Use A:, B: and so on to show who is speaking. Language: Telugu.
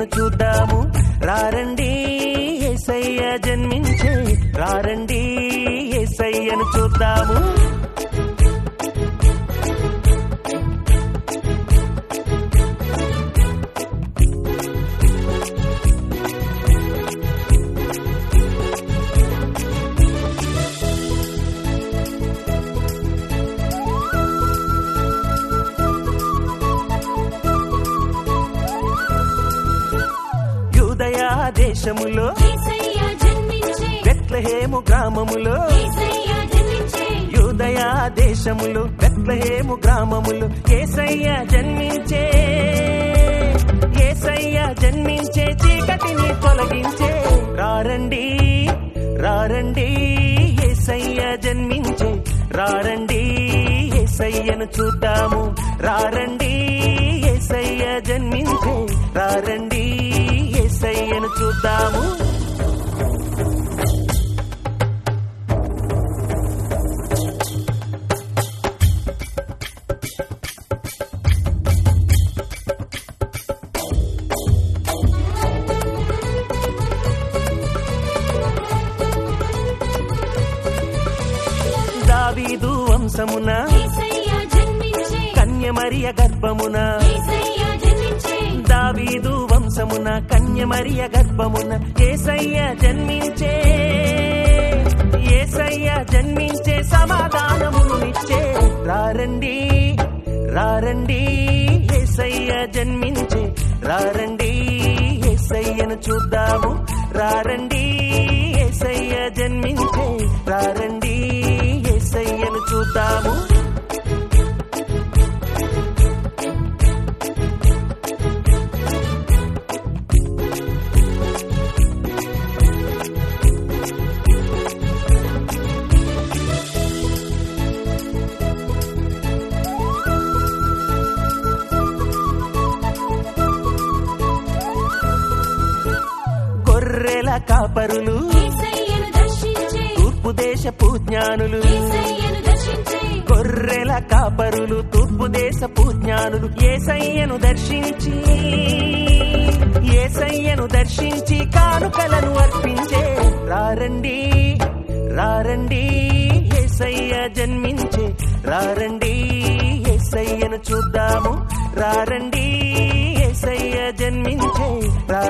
A: చూద్దాము రారండి ఏసయ్య జన్మించే రారండి ఏసయ్యను చూద్దాము యూదయ దేశములో
B: యేసయ్య జన్మించే
A: బెత్లహేము గ్రామములో
B: యేసయ్య జన్మించే
A: యూదయ దేశములు బెత్లహేము గ్రామములు ఏసయ్య జన్మించే ఏసయ్య జన్మించే చీకటిని తొలగించే రారండి రారండి ఏసయ్య జన్మించే రారండి ఏసయ్యను చూద్దాము రారండి ఏసయ్య జన్మించే రారండి ఏసయ్యను చూద్దాము దావీదు వంశమున
B: యేసయ్య జన్మించే
A: కన్యమరియ గర్భమున
B: యేసయ్య జన్మించే
A: దావీదు వంశమున కన్యమరియ గర్భమున ఏసయ్య జన్మించే ఏసయ్య జన్మించే సమాధానమును ఇచ్చే రారండి రారండి ఏసయ్య జన్మించే రారండి ఏసయ్యను చూద్దాము రారండి ఏసయ్య జన్మించే రారండి ఏసయ్యను చూద్దాము గొర్రెల కాపరులు
B: యేసయ్యను దర్శించే
A: తూర్పు దేశపు జ్ఞానులు
B: యేసయ్యను దర్శించే
A: గొర్రెల కాపరులు తూర్పు దేశపు జ్ఞానులు ఏసయ్యను దర్శించి ఏసయ్యను దర్శించి కానుకలను అర్పించే రారండి రారండి ఏసయ్య జన్మించే రారండి ఏసయ్యను చూద్దాము రారండి ఏసయ్య జన్మించే రా